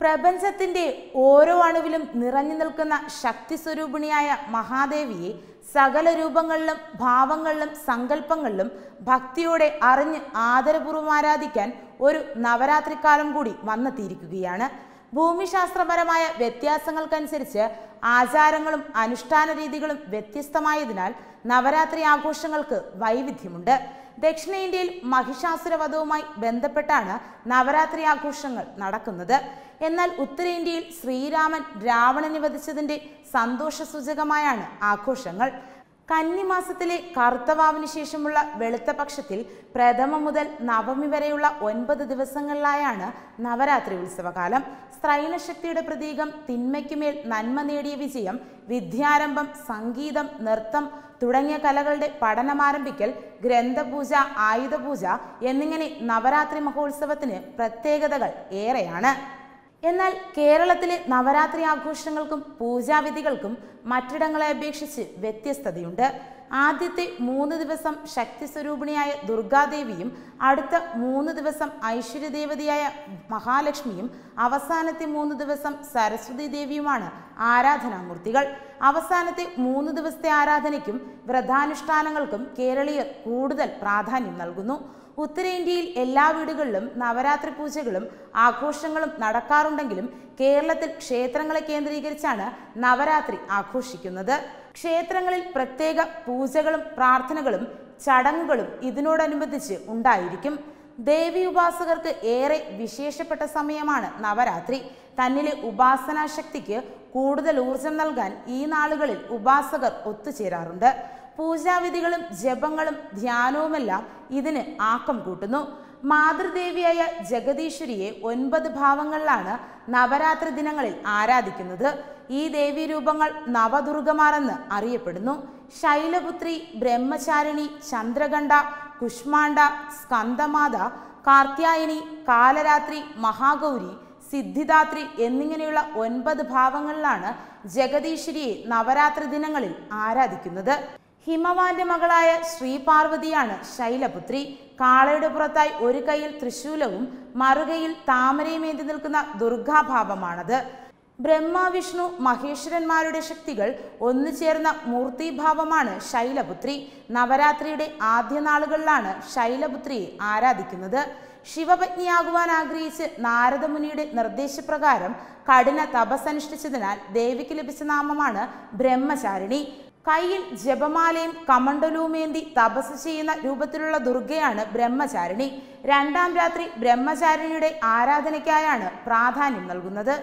പ്രപഞ്ചത്തിന്റെ ഓരോ അണുവിലും നിറഞ്ഞു നിൽക്കുന്ന ശക്തി സ്വരൂപിണിയായ മഹാദേവിയെ സകല രൂപങ്ങളിലും ഭാവങ്ങളിലും സങ്കല്പങ്ങളിലും ഭക്തിയോടെ അറിഞ്ഞ് ആദരപൂർവ്വം ആരാധിക്കാൻ ഒരു നവരാത്രിക്കാലം കൂടി വന്നെത്തിയിരിക്കുകയാണ് ഭൂമിശാസ്ത്രപരമായ വ്യത്യാസങ്ങൾക്കനുസരിച്ച് ആചാരങ്ങളും അനുഷ്ഠാന രീതികളും വ്യത്യസ്തമായതിനാൽ നവരാത്രി ആഘോഷങ്ങൾക്ക് വൈവിധ്യമുണ്ട് ദക്ഷിണേന്ത്യയിൽ മഹിഷാസുരവധവുമായി ബന്ധപ്പെട്ടാണ് നവരാത്രി ആഘോഷങ്ങൾ നടക്കുന്നത് എന്നാൽ ഉത്തരേന്ത്യയിൽ ശ്രീരാമൻ രാവണനെ വധിച്ചതിന്റെ സന്തോഷസൂചകമായാണ് ആഘോഷങ്ങൾ കന്നിമാസത്തിലെ കറുത്തവാവിന് ശേഷമുള്ള വെളുത്ത പക്ഷത്തിൽ പ്രഥമ മുതൽ നവമി വരെയുള്ള ഒൻപത് ദിവസങ്ങളിലായാണ് നവരാത്രി ഉത്സവകാലം സ്ത്രൈണശക്തിയുടെ പ്രതീകം തിന്മയ്ക്കുമേൽ നന്മ നേടിയ വിജയം വിദ്യാരംഭം സംഗീതം നൃത്തം തുടങ്ങിയ കലകളുടെ പഠനമാരംഭിക്കൽ ഗ്രന്ഥപൂജ ആയുധപൂജ എന്നിങ്ങനെ നവരാത്രി മഹോത്സവത്തിന് പ്രത്യേകതകൾ ഏറെയാണ് എന്നാൽ കേരളത്തിലെ നവരാത്രി ആഘോഷങ്ങൾക്കും പൂജാവിധികൾക്കും മറ്റിടങ്ങളെ അപേക്ഷിച്ച് വ്യത്യസ്തതയുണ്ട് ആദ്യത്തെ മൂന്ന് ദിവസം ശക്തി സ്വരൂപിണിയായ ദുർഗാദേവിയും അടുത്ത മൂന്ന് ദിവസം ഐശ്വര്യദേവതയായ മഹാലക്ഷ്മിയും അവസാനത്തെ മൂന്ന് ദിവസം സരസ്വതി ദേവിയുമാണ് ആരാധനാമൂർത്തികൾ അവസാനത്തെ മൂന്ന് ദിവസത്തെ ആരാധനയ്ക്കും വ്രതാനുഷ്ഠാനങ്ങൾക്കും കേരളീയർ കൂടുതൽ പ്രാധാന്യം നൽകുന്നു ഉത്തരേന്ത്യയിൽ എല്ലാ വീടുകളിലും നവരാത്രി പൂജകളും ആഘോഷങ്ങളും നടക്കാറുണ്ടെങ്കിലും കേരളത്തിൽ ക്ഷേത്രങ്ങളെ കേന്ദ്രീകരിച്ചാണ് നവരാത്രി ആഘോഷിക്കുന്നത് ക്ഷേത്രങ്ങളിൽ പ്രത്യേക പൂജകളും പ്രാർത്ഥനകളും ചടങ്ങുകളും ഇതിനോടനുബന്ധിച്ച് ഉണ്ടായിരിക്കും ദേവി ഉപാസകർക്ക് ഏറെ വിശേഷപ്പെട്ട സമയമാണ് നവരാത്രി തന്നിലെ ഉപാസനാശക്തിക്ക് കൂടുതൽ ഊർജം നൽകാൻ ഈ നാളുകളിൽ ഉപാസകർ ഒത്തുചേരാറുണ്ട് പൂജാവിധികളും ജപങ്ങളും ധ്യാനവുമെല്ലാം ഇതിന് ആക്കം കൂട്ടുന്നു മാതൃദേവിയായ ജഗദീശ്വരിയെ ഒൻപത് ഭാവങ്ങളിലാണ് നവരാത്രി ദിനങ്ങളിൽ ആരാധിക്കുന്നത് ഈ ദേവീ രൂപങ്ങൾ നവദുർഗമാരെന്ന് അറിയപ്പെടുന്നു ശൈലപുത്രി ബ്രഹ്മചാരിണി ചന്ദ്രകണ്ഠ കുഷ്മാണ്ഡ സ്കന്ദമാത കാർത്യായനി കാലരാത്രി മഹാഗൗരി സിദ്ധിദാത്രി എന്നിങ്ങനെയുള്ള ഒൻപത് ഭാവങ്ങളിലാണ് ജഗദീശ്വരിയെ നവരാത്രി ദിനങ്ങളിൽ ആരാധിക്കുന്നത് ഹിമവാന്റെ മകളായ ശ്രീപാർവതിയാണ് ശൈലപുത്രി കാളയുടെ പുറത്തായി ഒരു കൈയിൽ തൃശൂലവും മറുകൈയിൽ താമരയും ഏന്തി നിൽക്കുന്ന ദുർഗാഭാവമാണത് ബ്രഹ്മ വിഷ്ണു മഹേശ്വരന്മാരുടെ ശക്തികൾ ഒന്നു ചേർന്ന മൂർത്തിഭാവമാണ് ശൈലപുത്രി നവരാത്രിയുടെ ആദ്യ നാളുകളിലാണ് ശൈലപുത്രിയെ ആരാധിക്കുന്നത് ശിവപത്നിയാകുവാൻ ആഗ്രഹിച്ച് നാരദമുനിയുടെ നിർദ്ദേശപ്രകാരം കഠിന തപസ്സനുഷ്ഠിച്ചതിനാൽ ദേവിക്ക് ലഭിച്ച നാമമാണ് ബ്രഹ്മചാരിണി കയ്യിൽ ജപമാലയും കമണ്ഡലവുമേന്തി തപസ് ചെയ്യുന്ന രൂപത്തിലുള്ള ദുർഗയാണ് ബ്രഹ്മചാരിണി രണ്ടാം രാത്രി ബ്രഹ്മചാരിണിയുടെ ആരാധനയ്ക്കായാണ് പ്രാധാന്യം നൽകുന്നത്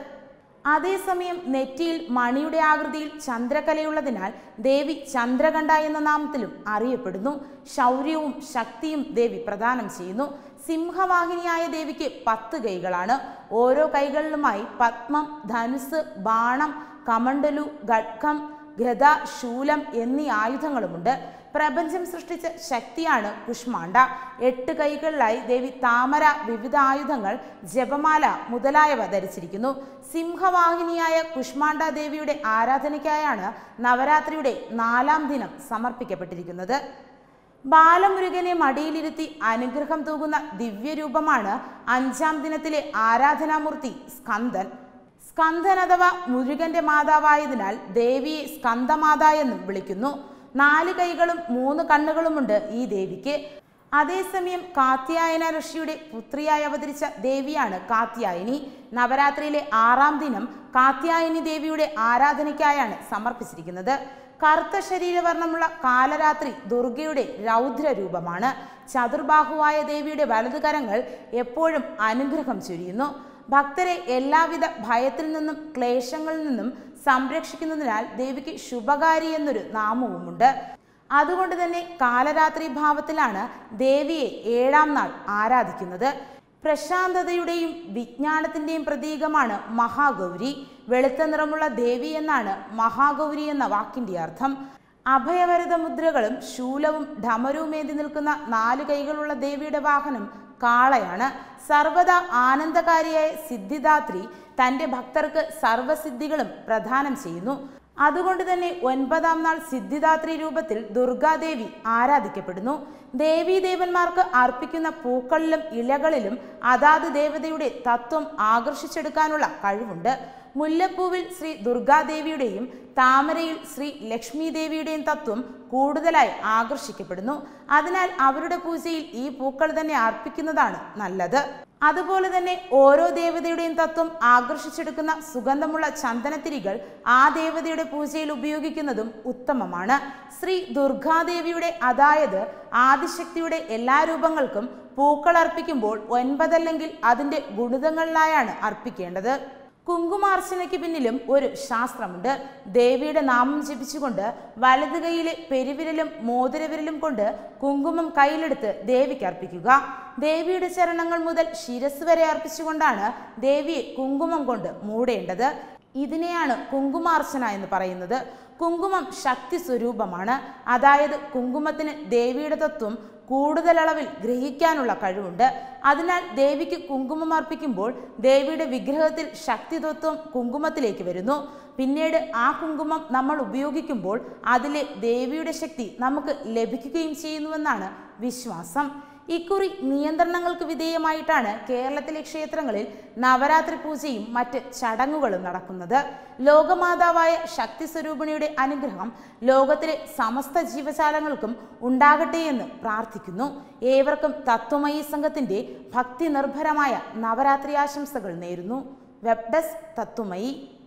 അതേസമയം നെറ്റിയിൽ മണിയുടെ ആകൃതിയിൽ ചന്ദ്രകലയുള്ളതിനാൽ ദേവി ചന്ദ്രകണ്ഠ എന്ന നാമത്തിലും അറിയപ്പെടുന്നു ശൗര്യവും ശക്തിയും ദേവി പ്രദാനം ചെയ്യുന്നു സിംഹവാഹിനിയായ ദേവിക്ക് പത്ത് കൈകളാണ് ഓരോ കൈകളിലുമായി പത്മം ധനുസ് ബാണം കമണ്ഡലു ഖഡ്ഗം ഗദ ശൂലം എന്നീ ആയുധങ്ങളുമുണ്ട് പ്രപഞ്ചം സൃഷ്ടിച്ച ശക്തിയാണ് കുഷ്മാണ്ഡ എട്ട് കൈകളിലായി ദേവി താമര വിവിധ ആയുധങ്ങൾ ജപമാല മുതലായവ ധരിച്ചിരിക്കുന്നു സിംഹവാഹിനിയായ കുഷ്മാണ്ഡ ദേവിയുടെ ആരാധനയ്ക്കായാണ് നവരാത്രിയുടെ നാലാം ദിനം സമർപ്പിക്കപ്പെട്ടിരിക്കുന്നത് ബാലമുരുകനെ മടിയിലിരുത്തി അനുഗ്രഹം തൂകുന്ന ദിവ്യരൂപമാണ് അഞ്ചാം ദിനത്തിലെ ആരാധനാമൂർത്തി സ്കന്ദൻ സ്കന്ദൻ അഥവാ മുരുകന്റെ മാതാവായതിനാൽ ദേവിയെ സ്കന്ദമാത എന്നും വിളിക്കുന്നു നാല് കൈകളും മൂന്ന് കണ്ണുകളുമുണ്ട് ഈ ദേവിക്ക് അതേസമയം കാത്യായന ഋഷിയുടെ പുത്രിയായി അവതരിച്ച ദേവിയാണ് കാത്യായനി നവരാത്രിയിലെ ആറാം ദിനം കാത്യായനി ദേവിയുടെ ആരാധനയ്ക്കായാണ് സമർപ്പിച്ചിരിക്കുന്നത് കറുത്ത ശരീരവർണ്ണമുള്ള കാലരാത്രി ദുർഗയുടെ രൗദ്ര രൂപമാണ് ചതുർബാഹുവായ ദേവിയുടെ വലതുകരങ്ങൾ എപ്പോഴും അനുഗ്രഹം ചൊരിയുന്നു ഭക്തരെ എല്ലാവിധ ഭയത്തിൽ നിന്നും ക്ലേശങ്ങളിൽ നിന്നും സംരക്ഷിക്കുന്നതിനാൽ ദേവിക്ക് ശുഭകാരി എന്നൊരു നാമവുമുണ്ട് അതുകൊണ്ട് തന്നെ കാലരാത്രി ഭാവത്തിലാണ് ദേവിയെ ഏഴാം നാൾ ആരാധിക്കുന്നത് പ്രശാന്തതയുടെയും വിജ്ഞാനത്തിന്റെയും പ്രതീകമാണ് മഹാഗൗരി വെളുത്ത നിറമുള്ള ദേവി എന്നാണ് മഹാഗൗരി എന്ന വാക്കിന്റെ അർത്ഥം അഭയവരത മുദ്രകളും ശൂലവും ഢമരുമേന്തി നിൽക്കുന്ന നാല് കൈകളുള്ള ദേവിയുടെ വാഹനം കാളയാണ് സർവദാ ആനന്ദകാരിയായ സിദ്ധിദാത്രി തന്റെ ഭക്തർക്ക് സർവസിദ്ധികളും പ്രദാനം ചെയ്യുന്നു അതുകൊണ്ട് തന്നെ ഒൻപതാം നാൾ സിദ്ധിദാത്രി രൂപത്തിൽ ദുർഗാദേവി ആരാധിക്കപ്പെടുന്നു ദേവീദേവന്മാർക്ക് അർപ്പിക്കുന്ന പൂക്കളിലും ഇലകളിലും അതാത് ദേവതയുടെ തത്വം ആകർഷിച്ചെടുക്കാനുള്ള കഴിവുണ്ട് മുല്ലപ്പൂവിൽ ശ്രീ ദുർഗാദേവിയുടെയും താമരയിൽ ശ്രീ ലക്ഷ്മി ദേവിയുടെയും തത്വം കൂടുതലായി ആകർഷിക്കപ്പെടുന്നു അതിനാൽ അവരുടെ പൂജയിൽ ഈ പൂക്കൾ തന്നെ അർപ്പിക്കുന്നതാണ് നല്ലത് അതുപോലെ തന്നെ ഓരോ ദേവതയുടെയും തത്വം ആകർഷിച്ചെടുക്കുന്ന സുഗന്ധമുള്ള ചന്ദനത്തിരികൾ ആ ദേവതയുടെ പൂജയിൽ ഉപയോഗിക്കുന്നതും ഉത്തമമാണ് ശ്രീ ദുർഗാദേവിയുടെ അതായത് ആദിശക്തിയുടെ എല്ലാ രൂപങ്ങൾക്കും പൂക്കൾ അർപ്പിക്കുമ്പോൾ ഒൻപതല്ലെങ്കിൽ അതിൻ്റെ ഗുണിതങ്ങളിലായാണ് അർപ്പിക്കേണ്ടത് കുങ്കുമാർച്ചനയ്ക്ക് പിന്നിലും ഒരു ശാസ്ത്രമുണ്ട് ദേവിയുടെ നാമം ജപിച്ചുകൊണ്ട് വലത് കൈയിലെ പെരുവിരലും മോതിരവിരലും കൊണ്ട് കുങ്കുമം കയ്യിലെടുത്ത് ദേവിക്ക് അർപ്പിക്കുക ദേവിയുടെ ചരണങ്ങൾ മുതൽ ശിരസ് വരെ അർപ്പിച്ചുകൊണ്ടാണ് ദേവിയെ കുങ്കുമം കൊണ്ട് മൂടേണ്ടത് ഇതിനെയാണ് കുങ്കുമാർച്ചന എന്ന് പറയുന്നത് കുങ്കുമം ശക്തി സ്വരൂപമാണ് അതായത് കുങ്കുമത്തിന് ദേവിയുടെ തത്വം കൂടുതൽ അളവിൽ ഗ്രഹിക്കാനുള്ള കഴിവുണ്ട് അതിനാൽ ദേവിക്ക് കുങ്കുമം അർപ്പിക്കുമ്പോൾ ദേവിയുടെ വിഗ്രഹത്തിൽ ശക്തിതത്വം കുങ്കുമത്തിലേക്ക് വരുന്നു പിന്നീട് ആ കുങ്കുമം നമ്മൾ ഉപയോഗിക്കുമ്പോൾ അതിലെ ദേവിയുടെ ശക്തി നമുക്ക് ലഭിക്കുകയും ചെയ്യുന്നുവെന്നാണ് വിശ്വാസം ഇക്കുറി നിയന്ത്രണങ്ങൾക്ക് വിധേയമായിട്ടാണ് കേരളത്തിലെ ക്ഷേത്രങ്ങളിൽ നവരാത്രി പൂജയും മറ്റ് ചടങ്ങുകളും നടക്കുന്നത് ലോകമാതാവായ ശക്തി സ്വരൂപിണിയുടെ അനുഗ്രഹം ലോകത്തിലെ സമസ്ത ജീവജാലങ്ങൾക്കും ഉണ്ടാകട്ടെ എന്ന് പ്രാർത്ഥിക്കുന്നു ഏവർക്കും തത്വമയി സംഘത്തിന്റെ ഭക്തി നിർഭരമായ നവരാത്രി ആശംസകൾ നേരുന്നു വെബ് ഡെസ്ക് തത്വമയി